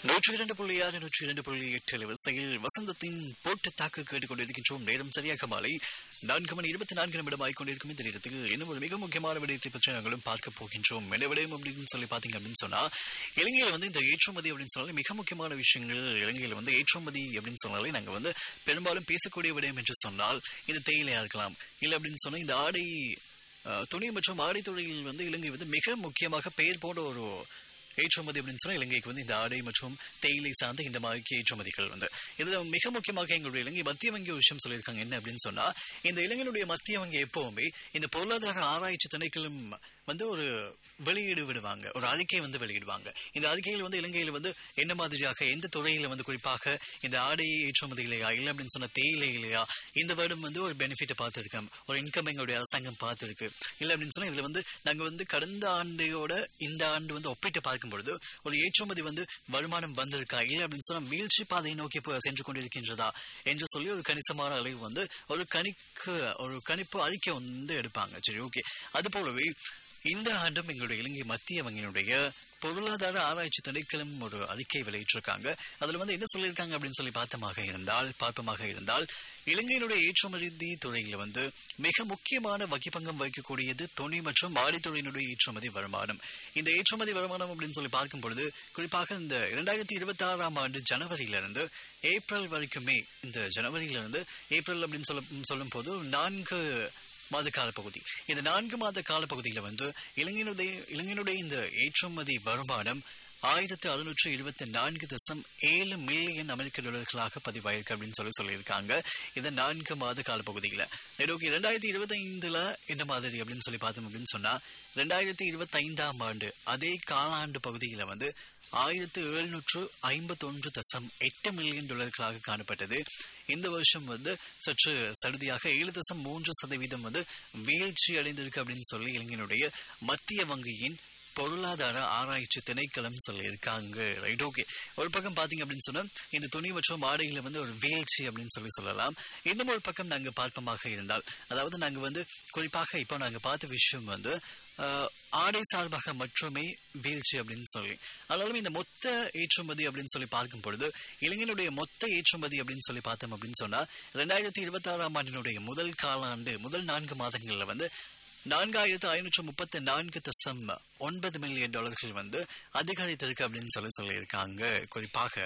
நூற்றி இரண்டு புள்ளி ஆறு நூற்றி இரண்டு புள்ளி எட்டு வரிசையில் வசந்தத்தின் போட்டு தாக்கு கேட்டுக்கொண்டிருக்கின்றோம் நேரம் சரியாக மாலை நான்கு மணி இருபத்தி நான்கு நிமிடம் ஆகிக்கொண்டிருக்கும் இந்த நேரத்தில் இன்னும் ஒரு மிக முக்கியமான விடயத்தை பற்றி நாங்களும் பார்க்க போகின்றோம் என்ன விடயம் அப்படின்னு சொல்லி பார்த்தீங்க அப்படின்னு சொன்னா இலங்கையில வந்து இந்த ஏற்றுமதி அப்படின்னு சொன்னாலே மிக முக்கியமான விஷயங்கள் இலங்கையில வந்து ஏற்றுமதி அப்படின்னு சொன்னாலே நாங்க வந்து பெரும்பாலும் பேசக்கூடிய விடயம் என்று சொன்னால் இந்த தேயிலையா இருக்கலாம் இல்லை அப்படின்னு சொன்னா இந்த ஆடை அஹ், துணி மற்றும் ஆடை தொழிலில் வந்து இலங்கை வந்து மிக முக்கியமாக பெயர் போட ஒரு ஏற்றுமதி அப்படின்னு சொன்னா இலங்கைக்கு வந்து இந்த ஆடை மற்றும் தேயிலை சார்ந்த இந்த மாதிரி ஏற்றுமதிகள் வந்து இதுல மிக முக்கியமாக எங்களுடைய இலங்கை மத்திய வங்கி ஒரு விஷயம் சொல்லியிருக்காங்க என்ன அப்படின்னு சொன்னா இந்த இலங்கையினுடைய மத்திய வங்கி எப்பவுமே இந்த பொருளாதார ஆராய்ச்சி திணைக்களும் வந்து ஒரு வெளியீடு விடுவாங்க ஒரு அறிக்கை வந்து வெளியிடுவாங்க இந்த அறிக்கையில் வந்து இலங்கையில் வந்து என்ன மாதிரியாக எந்த துறையில வந்து குறிப்பாக இந்த ஆடை ஏற்றுமதியிலையா இல்லை அப்படின்னு சொன்ன தேயிலையிலையா இந்த வருடம் வந்து ஒரு பெனிஃபிட்டை பார்த்துருக்கோம் ஒரு இன்கம் எங்களுடைய அரசாங்கம் பார்த்துருக்கு இல்லை அப்படின்னு சொன்னா இதுல வந்து நாங்க வந்து கடந்த ஆண்டையோட இந்த ஆண்டு வந்து ஒப்பிட்டு பார்க்கும் பொழுது ஒரு ஏற்றுமதி வந்து வருமானம் வந்திருக்கா இல்லை அப்படின்னு சொன்னா வீழ்ச்சி பாதையை நோக்கி போ- சென்று கொண்டிருக்கின்றதா என்று சொல்லி ஒரு கணிசமான அளவு வந்து ஒரு கணிக்கு ஒரு கணிப்பு அறிக்கை வந்து எடுப்பாங்க சரி ஓகே அது போலவே இந்த ஆண்டும் எங்களுடைய இலங்கை மத்திய வங்கியினுடைய பொருளாதார ஆராய்ச்சி திணைக்களம் ஒரு அறிக்கை வெளியிட்டிருக்காங்க அதுல வந்து என்ன சொல்லியிருக்காங்க அப்படின்னு சொல்லி பார்த்தமாக இருந்தால் பார்ப்பமாக இருந்தால் இலங்கையினுடைய ஏற்றுமதி துறையில வந்து மிக முக்கியமான வகிப்பங்கம் வகிக்கக்கூடியது துணி மற்றும் ஆடித்துறையினுடைய ஏற்றுமதி வருமானம் இந்த ஏற்றுமதி வருமானம் அப்படின்னு சொல்லி பார்க்கும் பொழுது குறிப்பாக இந்த இரண்டாயிரத்தி இருபத்தி ஆறாம் ஆண்டு ஜனவரியில இருந்து ஏப்ரல் வரைக்குமே இந்த ஜனவரியில இருந்து ஏப்ரல் அப்படின்னு சொல்ல சொல்லும் போது நான்கு மாத காலப்பகுதி இந்த நான்கு மாத காலப்பகுதியில வந்து இலங்கையினுடைய இலங்கையினுடைய இந்த ஏற்றுமதி வருமானம் ஆயிரத்து அறுநூற்று இருபத்தி நான்கு தசம் ஏழு மில்லியன் அமெரிக்க டாலர்களாக பதிவாயிருக்கு அப்படின்னு சொல்லி சொல்லியிருக்காங்க இந்த நான்கு மாத காலப்பகுதியில ஓகே ரெண்டாயிரத்தி இருபத்தி ஐந்துல என்ன மாதிரி அப்படின்னு சொல்லி பார்த்தோம் அப்படின்னு சொன்னா ரெண்டாயிரத்தி இருபத்தி ஐந்தாம் ஆண்டு அதே காலாண்டு பகுதியில வந்து ஆயிரத்து எழுநூற்று ஐம்பத்தொன்று தசம் எட்டு மில்லியன் டாலர்களாக காணப்பட்டது இந்த வருஷம் வந்து சற்று சடுதியாக ஏழு தசம் மூன்று சதவீதம் வந்து வீழ்ச்சி அடைந்திருக்கு அப்படின்னு சொல்லி இலங்கையினுடைய மத்திய வங்கியின் பொருளாதார ஆராய்ச்சி திணைக்களம் சொல்லியிருக்காங்க ரைட் ஓகே ஒரு பக்கம் பாத்தீங்க அப்படின்னு சொன்னா இந்த துணி மற்றும் ஆடைகளை வந்து ஒரு வீழ்ச்சி அப்படின்னு சொல்லி சொல்லலாம் இன்னும் ஒரு பக்கம் நாங்க பார்ப்பமாக இருந்தால் அதாவது நாங்க வந்து குறிப்பாக இப்போ நாங்க பார்த்த விஷயம் வந்து ஆஹ், ஆடை சார்பாக மட்டுமே வீழ்ச்சி அப்படின்னு சொல்லி ஆனாலும் இந்த மொத்த ஏற்றுமதி அப்படின்னு சொல்லி பார்க்கும் பொழுது இளைஞனுடைய மொத்த ஏற்றுமதி அப்படின்னு சொல்லி பார்த்தோம் அப்படின்னு சொன்னா ரெண்டாயிரத்தி இருபத்தி ஆறாம் ஆண்டினுடைய முதல் காலாண்டு முதல் நான்கு மாதங்கள்ல வந்து நான்காயிரத்து ஐநூற்று முப்பத்தி நான்கு தசம் ஒன்பது மில்லியன் டாலர்கள் வந்து அதிகரித்திருக்கு அப்படின்னு சொல்லி சொல்லியிருக்காங்க குறிப்பாக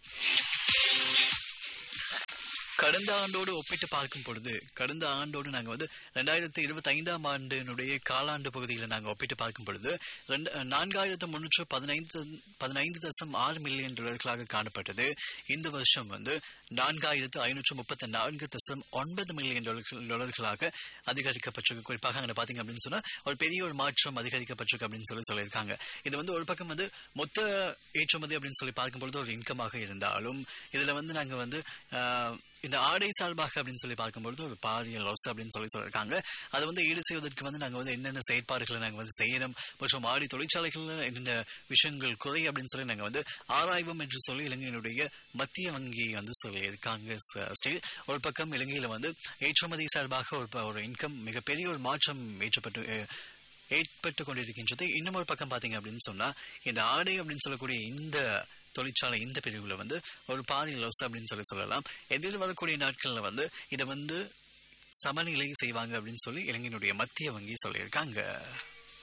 கடந்த ஆண்டோடு ஒப்பிட்டு பார்க்கும் பொழுது கடந்த ஆண்டோடு நாங்கள் வந்து ரெண்டாயிரத்தி இருபத்தி ஐந்தாம் ஆண்டினுடைய காலாண்டு பகுதியில் நாங்கள் ஒப்பிட்டு பார்க்கும் பொழுது ரெண்டு நான்காயிரத்து முன்னூற்று பதினைந்து பதினைந்து தசம் ஆறு மில்லியன் டாலர்களாக காணப்பட்டது இந்த வருஷம் வந்து நான்காயிரத்து ஐநூற்று முப்பத்தி நான்கு தசம் ஒன்பது மில்லியன் டாலர்கள் டாலர்களாக அதிகரிக்கப்பட்டிருக்கு குறிப்பாக அங்கே பார்த்தீங்க அப்படின்னு சொன்னால் ஒரு பெரிய ஒரு மாற்றம் அதிகரிக்கப்பட்டிருக்கு அப்படின்னு சொல்லி சொல்லியிருக்காங்க இது வந்து ஒரு பக்கம் வந்து மொத்த ஏற்றுமதி அப்படின்னு சொல்லி பார்க்கும்பொழுது ஒரு இன்கமாக இருந்தாலும் இதில் வந்து நாங்கள் வந்து ஆஹ், இந்த ஆடை சார்பாக அப்படின்னு சொல்லி பார்க்கும்பொழுது ஒரு பாரிய லாஸ் அப்படின்னு சொல்லி சொல்லியிருக்காங்க அதை வந்து ஈடு செய்வதற்கு வந்து நாங்கள் வந்து என்னென்ன செயற்பாடுகளை நாங்கள் வந்து செய்யணும் மற்றும் ஆடை தொழிற்சாலைகளில் என்னென்ன விஷயங்கள் குறை அப்படின்னு சொல்லி நாங்கள் வந்து ஆராய்வோம் என்று சொல்லி இலங்கையினுடைய மத்திய வங்கி வந்து சொல்லியிருக்காங்க ஸ்டில் ஒரு பக்கம் இலங்கையில் வந்து ஏற்றுமதி சார்பாக ஒரு ப- ஒரு இன்கம் மிகப்பெரிய ஒரு மாற்றம் ஏற்றப்பட்டு அஹ், ஏற்பட்டு கொண்டிருக்கின்றது இன்னும் ஒரு பக்கம் பார்த்தீங்க அப்படின்னு சொன்னா இந்த ஆடை அப்படின்னு சொல்லக்கூடிய இந்த தொழிற்சாலை இந்த பிரிவுல வந்து ஒரு பாரி லாஸ் அப்படின்னு சொல்லி சொல்லலாம் எதிர் வரக்கூடிய நாட்கள்ல வந்து இதை வந்து சமநிலை செய்வாங்க அப்படின்னு சொல்லி இலங்கையினுடைய மத்திய வங்கி சொல்லியிருக்காங்க